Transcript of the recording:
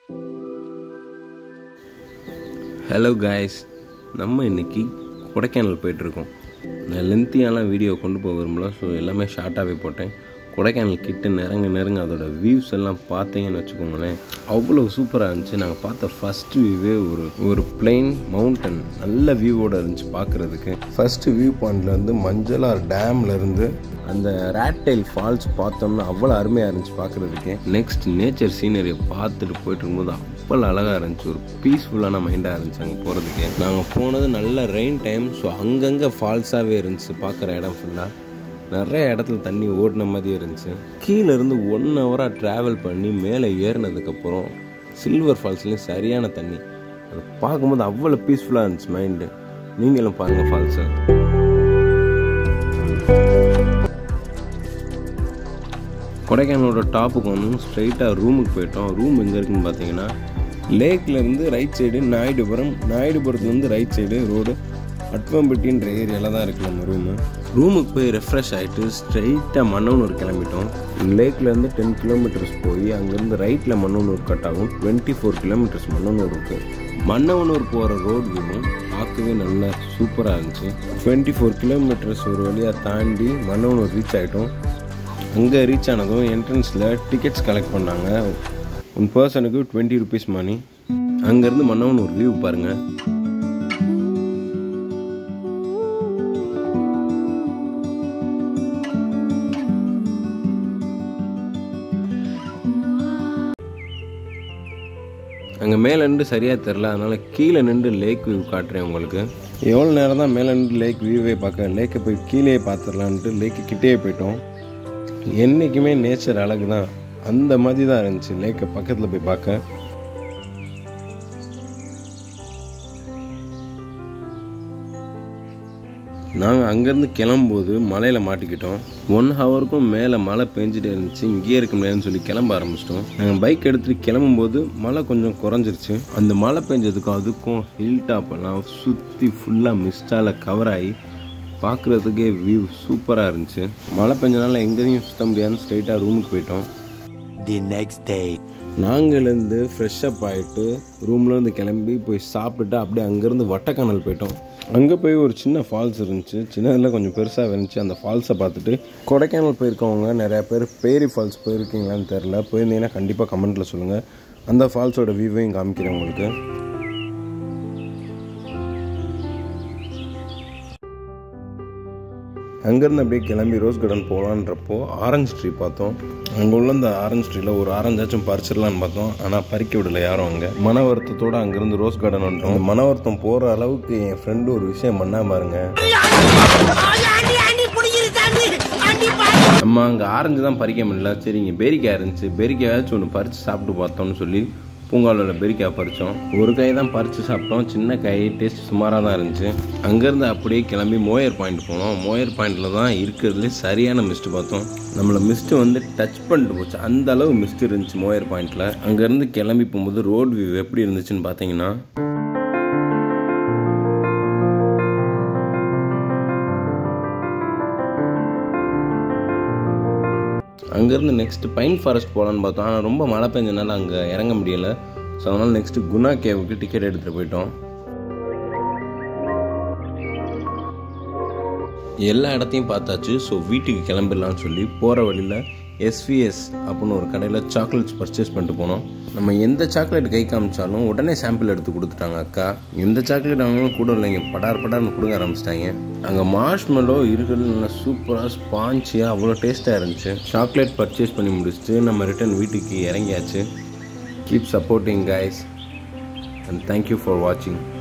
Hello guys நம்ம இன்னைக்கு கொடைக்கானல் போயிட்டுருக்கோம் நான் லென்த்தியாலாம் வீடியோ கொண்டு போக விரும்பல ஸோ எல்லாமே ஷார்ட்டாகவே போட்டேன் கொடைக்கானல் கிட்ட நெருங்க நெருங்க அதோட வியூஸ் எல்லாம் பார்த்தீங்கன்னு வச்சுக்கோங்களேன் அவ்வளோ சூப்பராக இருந்துச்சு நாங்கள் பார்த்த ஃபர்ஸ்ட் வியூவே ஒரு ஒரு பிளெயின் மவுண்டன் நல்ல வியூவோட இருந்துச்சு பார்க்குறதுக்கு ஃபர்ஸ்ட் வியூ பாயிண்ட்ல இருந்து மஞ்சளார் டேம்ல இருந்து அந்த ரேட்டைல் ஃபால்ஸ் பார்த்தோம்னா அவ்வளோ அருமையாக இருந்துச்சு பார்க்குறதுக்கு நெக்ஸ்ட் நேச்சர் சீனரியை பார்த்துட்டு போயிட்டு இருக்கும்போது அவ்வளோ அழகாக இருந்துச்சு ஒரு பீஸ்ஃபுல்லான மைண்டாக இருந்துச்சு அங்கே போகிறதுக்கு நாங்கள் போனது நல்ல ரெயின் டைம் ஸோ அங்கங்கே ஃபால்ஸாகவே இருந்துச்சு பார்க்குற இடம் ஃபுல்லாக நிறைய இடத்துல தண்ணி ஓடின மாதிரி இருந்துச்சு கீழே இருந்து ஒன் ஹவராக ட்ராவல் பண்ணி மேலே ஏறினதுக்கப்புறம் சில்வர் ஃபால்ஸ்லேயும் சரியான தண்ணி அதை பார்க்கும்போது அவ்வளோ பீஸ்ஃபுல்லாக இருந்துச்சு மைண்டு நீங்களும் பாருங்கள் ஃபால்ஸை கொடைக்கானலோட டாப்புக்கு வந்து ஸ்ட்ரைட்டாக ரூமுக்கு போயிட்டோம் ரூம் எங்கே இருக்குன்னு பார்த்தீங்கன்னா லேக்லேருந்து ரைட் சைடு நாயுடுபுரம் நாயுடுபுரத்துலேருந்து ரைட் சைடு ரோடு அட்வம்பட்டின்ற ஏரியாவில் தான் இருக்குது நம்ம ரூமு ரூமுக்கு போய் ரெஃப்ரெஷ் ஆகிட்டு ஸ்ட்ரைட்டாக மன்னவனூர் கிளம்பிட்டோம் லேக்லேருந்து டென் கிலோமீட்டர்ஸ் போய் அங்கேருந்து ரைட்டில் மன்னவனூர் கட் ஆகும் டுவெண்ட்டி ஃபோர் கிலோமீட்டர்ஸ் மன்னவனூர் இருக்குது மன்னவனூர் போகிற ரோடு வியூவும் பார்க்கவே நல்லா சூப்பராக இருந்துச்சு டுவெண்ட்டி ஃபோர் கிலோமீட்டர்ஸ் ஒரு வழியாக தாண்டி மன்னவனூர் ரீச் ஆகிட்டோம் அங்கே ரீச் ஆனதும் என்ட்ரன்ஸில் டிக்கெட்ஸ் கலெக்ட் பண்ணாங்க ஒன் பர்சனுக்கு டுவெண்ட்டி ருபீஸ் மணி அங்கேருந்து மன்னவன் ஒரு வியூ பாருங்கள் அங்கே மேலே நின்று சரியாக தெரில அதனால் கீழே நின்று லேக் வியூ காட்டுறேன் உங்களுக்கு எவ்வளோ நேரம் தான் மேலே நின்று லேக் வியூவே பார்க்க லேக்கை போய் கீழே பார்த்துடலான்ட்டு லேக்கு கிட்டேயே போயிட்டோம் என்றைக்குமே நேச்சர் அழகு தான் அந்த மாதிரி தான் இருந்துச்சு லேக்கை பக்கத்தில் போய் பார்க்க நாங்கள் அங்கேருந்து கிளம்பும்போது மலையில் மாட்டிக்கிட்டோம் ஒன் ஹவருக்கும் மேலே மழை பெஞ்சிட்டே இருந்துச்சு இங்கேயே இருக்க முடியாதுன்னு சொல்லி கிளம்ப ஆரம்பிச்சிட்டோம் நாங்கள் பைக் எடுத்துகிட்டு கிளம்பும்போது மழை கொஞ்சம் குறைஞ்சிருச்சு அந்த மழை பெஞ்சதுக்கும் அதுக்கும் ஹில் டாப்பெல்லாம் சுற்றி ஃபுல்லாக மிஸ்டால் கவர் ஆகி பார்க்குறதுக்கே வியூ சூப்பராக இருந்துச்சு மழை பெஞ்சனால எங்கேயும் சுத்த முடியாதுன்னு ஸ்ட்ரைட்டாக ரூமுக்கு போயிட்டோம் The next day. நாங்கள்லேருந்து ஃப்ரெஷ்அப் ஆகிட்டு ரூம்லேருந்து கிளம்பி போய் சாப்பிட்டுட்டு அப்படியே அங்கேருந்து வட்டக்கானல் போயிட்டோம் அங்கே போய் ஒரு சின்ன ஃபால்ஸ் இருந்துச்சு சின்னதில் கொஞ்சம் பெருசாக இருந்துச்சு அந்த ஃபால்ஸை பார்த்துட்டு கொடைக்கானல் போயிருக்கவங்க நிறையா பேர் பேரி ஃபால்ஸ் போயிருக்கீங்களான்னு தெரில போயிருந்தீங்கன்னா கண்டிப்பாக கமெண்ட்டில் சொல்லுங்கள் அந்த ஃபால்ஸோட வியூவையும் காமிக்கிறேன் உங்களுக்கு அங்கேருந்து அப்படியே கிளம்பி ரோஸ் கார்டன் போகலான்றப்போ ஆரஞ்சு ட்ரீ பார்த்தோம் அங்கே உள்ள அந்த ஆரஞ்சு ட்ரீல ஒரு ஆரஞ்சாச்சும் பறிச்சிடலான்னு பார்த்தோம் ஆனால் பறிக்க விடல யாரும் அங்கே மன வருத்தத்தோடு அங்கேருந்து ரோஸ் கார்டன் வந்துட்டோம் அந்த மன வருத்தம் போகிற அளவுக்கு என் ஃப்ரெண்டு ஒரு விஷயம் பண்ணா பாருங்க நம்ம அங்கே ஆரஞ்சு தான் பறிக்க முடியல சரி இங்கே பேரிக்காய் இருந்துச்சு பேரிக்காயாச்சும் ஒன்று பறித்து சாப்பிட்டு பார்த்தோம்னு சொல்லி பூங்காவில் பெரிக்காய் பறித்தோம் ஒரு காய் தான் பறித்து சாப்பிட்டோம் சின்ன காய் டேஸ்ட் சுமாராக தான் இருந்துச்சு அங்கேருந்து அப்படியே கிளம்பி மோயர் பாயிண்ட் போனோம் மோயர் பாயிண்டில் தான் இருக்கிறதுலே சரியான மிஸ்ட் பார்த்தோம் நம்மளை மிஸ்ட்டு வந்து டச் பண்ணிட்டு போச்சு அந்த அளவு மிஸ்ட் இருந்துச்சு மோயர் பாயிண்டில் அங்கேருந்து கிளம்பி போகும்போது ரோட் வியூ எப்படி இருந்துச்சுன்னு பார்த்தீங்கன்னா அங்கேருந்து நெக்ஸ்ட் பைன் ஃபாரஸ்ட் போகலான்னு பார்த்தோம் ஆனால் ரொம்ப மழை பெஞ்சனால அங்கே இறங்க முடியலை ஸோ அதனால் நெக்ஸ்ட்டு குணா கேவுக்கு டிக்கெட் எடுத்துகிட்டு போயிட்டோம் எல்லா இடத்தையும் பார்த்தாச்சு ஸோ வீட்டுக்கு கிளம்பிடலான்னு சொல்லி போகிற வழியில் எஸ்விஎஸ் அப்படின்னு ஒரு கடையில் சாக்லேட்ஸ் பர்ச்சேஸ் பண்ணிட்டு போனோம் நம்ம எந்த சாக்லேட் கை காமிச்சாலும் உடனே சாம்பிள் எடுத்து கொடுத்துட்டாங்க அக்கா எந்த சாக்லேட் அவங்களும் கூட இல்லைங்க படார் படார்னு கொடுங்க ஆரம்பிச்சிட்டாங்க அங்கே மார்ஷ்மெலோ இருக்கிறது நல்லா சூப்பராக ஸ்பாஞ்சியாக அவ்வளோ டேஸ்ட்டாக இருந்துச்சு சாக்லேட் பர்ச்சேஸ் பண்ணி முடிச்சுட்டு நம்ம ரிட்டன் வீட்டுக்கு இறங்கியாச்சு keep supporting guys and thank you for வாட்சிங்